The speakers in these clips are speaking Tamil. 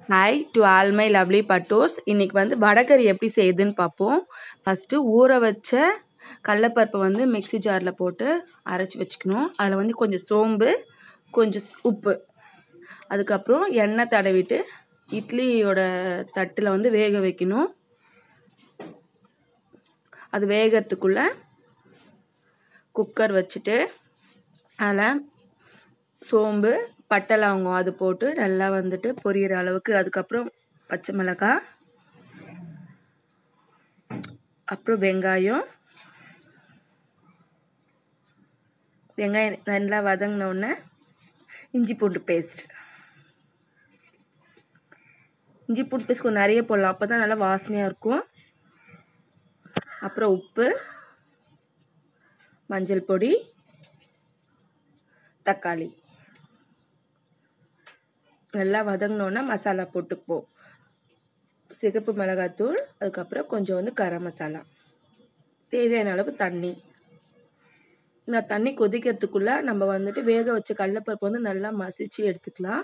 hi to all my lovely பட்டோஸ் இன்னைக்கு வந்து வடகறி எப்படி செய்யுதுன்னு பார்ப்போம் ஃபஸ்ட்டு ஊற வச்ச கடலப்பருப்பை வந்து மிக்ஸி ஜாரில் போட்டு அரைச்சி வச்சுக்கணும் அதில் வந்து கொஞ்சம் சோம்பு கொஞ்சம் ஸ்- உப்பு அதுக்கப்புறம் எண்ணெய் தடவிட்டு இட்லியோட தட்டில் வந்து வேக வைக்கணும் அது வேகறதுக்குள்ள குக்கர் வச்சுட்டு அதில் சோம்பு பட்டை லவங்கம் அது போட்டு நல்லா வந்துட்டு பொரியிற அளவுக்கு அதுக்கப்புறம் பச்சை மிளகாய் அப்புறம் வெங்காயம் வெங்காயம் நல்லா வதங்கின உடனே இஞ்சி பூண்டு பேஸ்ட் இஞ்சி பூண்டு பேஸ்ட் கொஞ்சம் நிறைய போடலாம் அப்போ தான் நல்லா வாசனையாக இருக்கும் அப்புறம் உப்பு மஞ்சள் பொடி தக்காளி நல்லா வதங்கினோன்னா மசாலா போட்டுப்போம் சிகப்பு மிளகாத்தூள் அதுக்கப்புறம் கொஞ்சம் வந்து கரம் மசாலா தேவையான அளவு தண்ணி இந்த தண்ணி கொதிக்கிறதுக்குள்ள நம்ம வந்துட்டு வேக வச்ச கடலைப்பருப்பு வந்து நல்லா மசிச்சு எடுத்துக்கலாம்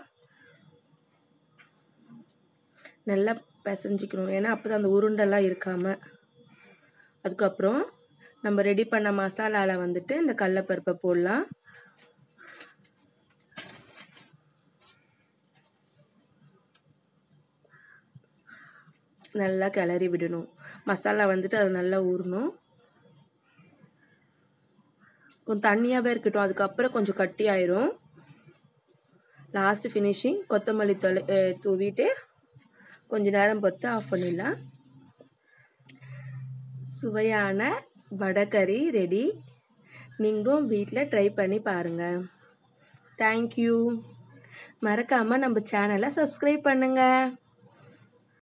நல்லா பிசைஞ்சிக்கணும் ஏன்னா அப்போ தான் அந்த உருண்டெல்லாம் இருக்காமல் அதுக்கப்புறம் நம்ம ரெடி பண்ண மசாலாவில் வந்துட்டு இந்த கடலைப்பருப்பை போடலாம் நல்லா கிளறி விடணும் மசாலா வந்துட்டு அது நல்லா ஊறணும் கொஞ்சம் தண்ணியாகவே இருக்கட்டும் அதுக்கப்புறம் கொஞ்சம் கட்டி ஆயிரும் லாஸ்ட் ஃபினிஷிங் கொத்தமல்லி தொலை அஹ் தூவிட்டு கொஞ்ச நேரம் பொறுத்து ஆஃப் பண்ணிடலாம் சுவையான வடகறி ரெடி நீங்களும் வீட்டில் ட்ரை பண்ணி பாருங்கள் தேங்க்யூ மறக்காமல் நம்ம சேனலை சப்ஸ்கிரைப் பண்ணுங்கள்